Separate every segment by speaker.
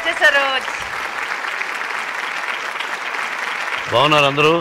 Speaker 1: వచ్చేసారు
Speaker 2: బాగున్నారు అందరూ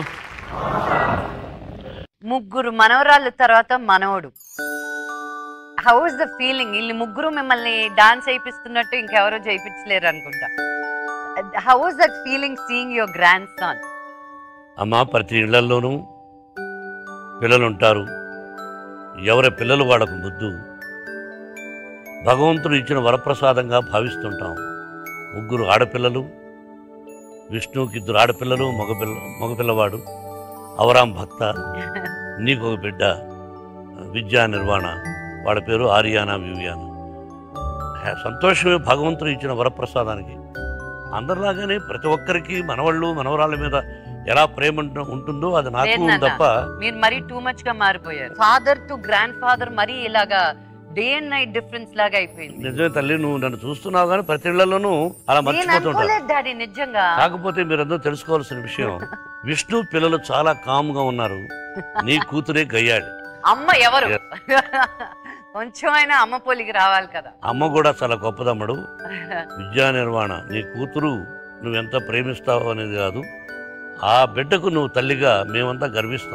Speaker 1: ముగ్గురు మనవరాళ్ళ తర్వాత మనవడు హౌ ఇస్ ద ఫీలింగ్ వీళ్ళు ముగ్గురు మిమ్మల్ని డాన్స్ చేయిస్తున్నట్టు ఇంకెవరో చేయించలేరు అనుకుంటా how is that feeling seeing your grandson
Speaker 2: అమ్మ ప్రతి ఇళ్లలోనూ పిల్లలు ఉంటారు ఎవరి పిల్లలు వాళ్ళకు ముద్దు భగవంతుడు ఇచ్చిన వరప్రసాదంగా భావిస్తుంటాం ముగ్గురు ఆడపిల్లలు విష్ణువుకి ఇద్దరు ఆడపిల్లలు మగపిల్ల మగపిల్లవాడు అవరాం భక్త నీకు ఒక బిడ్డ విద్యా నిర్వాణ వాళ్ళ పేరు ఆర్యానా వివియానా హే, సంతోషమే భగవంతుడు ఇచ్చిన వరప్రసాదానికి అందరిలాగానే ప్రతి ఒక్కరికి మనవాళ్ళు మనవరాళ్ళ మీద ఎలా ప్రేమ ఉంట- ఉంటుందో అది నాకు
Speaker 1: లేదు
Speaker 2: ఉంది
Speaker 1: నాన్న.
Speaker 2: తప్ప
Speaker 1: మీరు మరీ టూ మచ్ గా మారిపోయారు ఫాదర్ టు గ్రాండ్ ఫాదర్ మరీ ఇలాగా డే అండ్ నైట్ డిఫరెన్స్ లాగా అయిపోయింది
Speaker 2: నిజమే తల్లి నువ్వు నన్ను చూస్తున్నావు కానీ ప్రతి ఇళ్లలోనూ అలా
Speaker 1: నేను
Speaker 2: మర్చిపోతుంటారు
Speaker 1: అనుకోలేదు డాడీ నిజంగా
Speaker 2: కాకపోతే మీరందరూ తెలుసుకోవాల్సిన విషయం విష్ణు పిల్లలు చాలా కామ్గా ఉన్నారు నీ కూతురే గయ్యాడు
Speaker 1: అమ్మ ఎవరు కొంచెం అయినా అమ్మ పోలికి రావాలి కదా
Speaker 2: అమ్మ కూడా చాలా గొప్పదమ్మడు విద్యా నిర్వహణ నీ కూతురు నువ్వెంత ప్రేమిస్తావు అనేది కాదు ఆ బిడ్డకు నువ్వు తల్లిగా మేమంతా గర్విస్తాం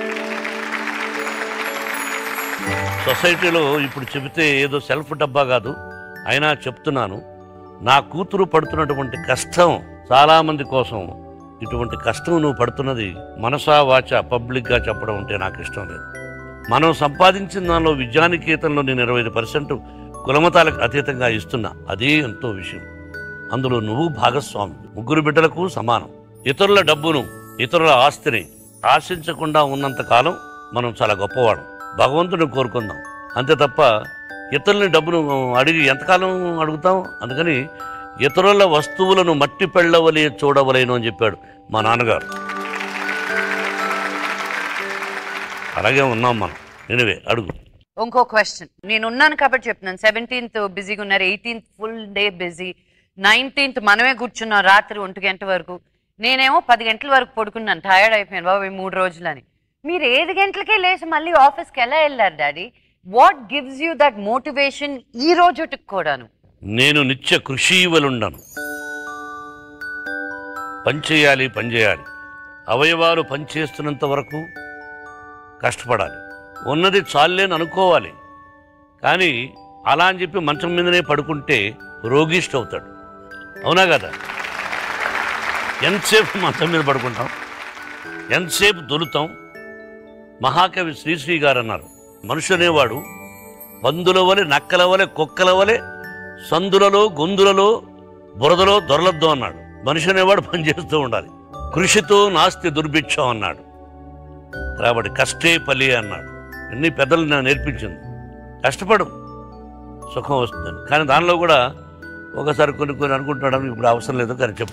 Speaker 2: సొసైటీలో ఇప్పుడు చెబితే ఏదో సెల్ఫ్ డబ్బా కాదు అయినా చెప్తున్నాను నా కూతురు పడుతున్నటువంటి కష్టం చాలా మంది కోసం ఇటువంటి కష్టం నువ్వు పడుతున్నది మనసా వాచ పబ్లిక్గా చెప్పడం అంటే నాకు ఇష్టం లేదు మనం సంపాదించిన దానిలో విద్యానికేతన్లో నేను ఇరవై ఐదు పర్సెంట్ కులమతాలకు అతీతంగా ఇస్తున్నా అదే ఎంతో విషయం అందులో నువ్వు భాగస్వామి ముగ్గురు బిడ్డలకు సమానం ఇతరుల డబ్బును ఇతరుల ఆస్తిని ఆశించకుండా ఉన్నంత కాలం మనం చాలా గొప్పవాడు భగవంతుని కోరుకుందాం అంతే తప్ప ఇతరులని డబ్బును అడిగి ఎంతకాలం అడుగుతాం అందుకని ఇతరుల వస్తువులను మట్టి పెళ్ళవలే చూడవలేను అని చెప్పాడు మా నాన్నగారు అలాగే ఉన్నాం మనం ఎనివే అడుగు
Speaker 1: ఇంకో క్వశ్చన్ నేను ఉన్నాను కాబట్టి చెప్తున్నాను సెవెంటీన్త్ బిజీగా ఉన్నారు eighteenth full day busy nineteenth మనమే కూర్చున్నాం రాత్రి ఒంటి గంట వరకు నేనేమో పది గంటల వరకు పడుకున్నాను టయర్డ్ అయిపోయాను బాబు ఈ మూడు రోజులని మీరు ఏడు గంటలకే లేచి మళ్ళీ ఆఫీస్కి ఎలా వెళ్ళారు daddy what gives you that motivation ఈ రోజుటికి కూడాను
Speaker 2: నేను నిత్య కృషీవలుండను పనిచేయాలి పనిచేయాలి అవయవాలు పనిచేస్తున్నంత వరకు కష్టపడాలి ఉన్నది చాలేని అనుకోవాలి కానీ అలా అని చెప్పి మంచం మీదనే పడుకుంటే రోగిష్ట అవుతాడు అవునా కదా ఎంతసేపు మంచం మీద పడుకుంటాం ఎంతసేపు దొలుతాం మహాకవి శ్రీశ్రీ గారు అన్నారు మనుషు అనేవాడు పందుల వలె నక్కల వలె కుక్కల వలె సందులలో గొంతులలో బురదలో దొరలద్దు అన్నాడు మనిషి అనేవాడు పనిచేస్తూ ఉండాలి కృషితో నాస్తి దుర్భిక్షం అన్నాడు కాబట్టి కష్టే పలి అన్నాడు ఎన్ని పెద్దలు నేను నేర్పించింది కష్టపడు సుఖం వస్తుందని కానీ దానిలో కూడా ఒకసారి కొన్ని కొన్ని అనుకుంటున్నాడు ఇప్పుడు అవసరం లేదు కానీ చెప్పు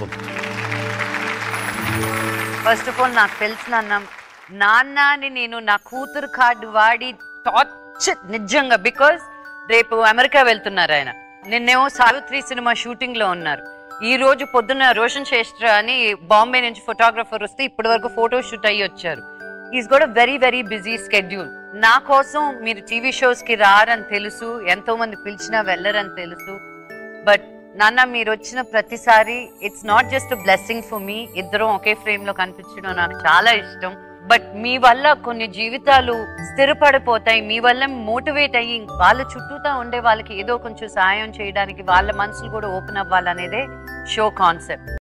Speaker 1: ఫస్ట్ ఆఫ్ ఆల్ నాకు తెలిసిన అన్న నాన్న అని నేను నా కూతురు కార్డు వాడి టార్చర్ నిజంగా బికాజ్ రేపు అమెరికా వెళ్తున్నారు ఆయన నిన్నేమో సావిత్రి సినిమా షూటింగ్ లో ఉన్నారు ఈ రోజు పొద్దున్న రోషన్ శ్రేష్ఠ అని బాంబే నుంచి ఫోటోగ్రఫర్ వస్తే ఇప్పటి వరకు ఫోటో షూట్ అయ్యి వచ్చారు is got very very busy schedule నా కోసం మీరు టీవీ షోస్ కి రారని తెలుసు ఎంతో మంది పిలిచినా వెళ్ళరని తెలుసు బట్ నాన్న మీరు వచ్చిన ప్రతిసారి it's not just blessing for me ఇద్దరం ఒకే ఫ్రేమ్ లో కనిపించడం నాకు చాలా ఇష్టం బట్ మీ వల్ల కొన్ని జీవితాలు స్థిరపడిపోతాయి మీ వల్ల మోటివేట్ అయ్యి వాళ్ళ చుట్టూతా ఉండే వాళ్ళకి ఏదో కొంచెం సాయం చేయడానికి వాళ్ళ మనసులు కూడా ఓపెన్ అవ్వాలనేదే షో కాన్సెప్ట్